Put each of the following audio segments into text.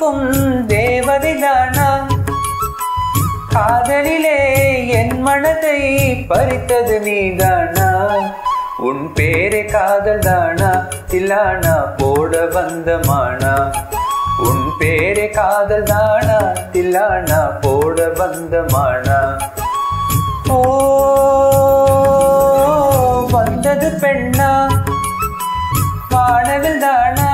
அனுப்பும் தேவதை தானா காதலிலே என் மனதை பறித்தது நீதானா உன் பேரே காதல் தானா தில்லானா போட வந்த மானா உன் பேரே காதல் தானா தில்லானா போட வந்த மானா ஓ வந்தது பெண்ணா வானவில் தானா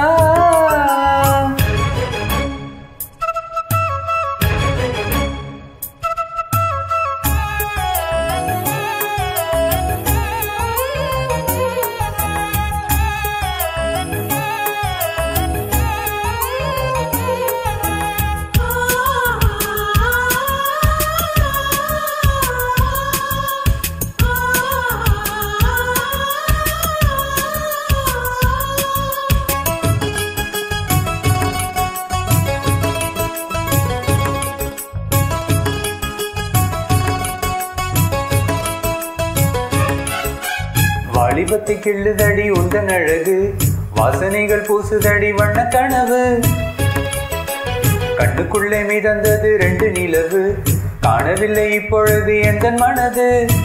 வாலிபத்தை கிள்ளுதடி உந்தன் அழகு வாசனைகள் பூசுதடி வண்ண கனவு கண்ணுக்குள்ளே மிதந்தது ரெண்டு நிலவு காணவில்லை இப்பொழுது எந்த மனது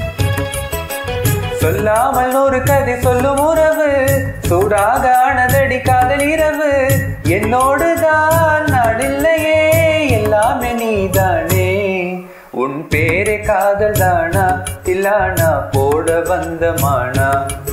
சொல்லாமல் ஒரு கதை சொல்லும் உறவு சூடாக ஆனதடி காதல் இரவு என்னோடு தான் நாடில்லையே எல்லாமே நீதானே உன் பேரே காதல் தானா தில்லானா போட வந்த மானா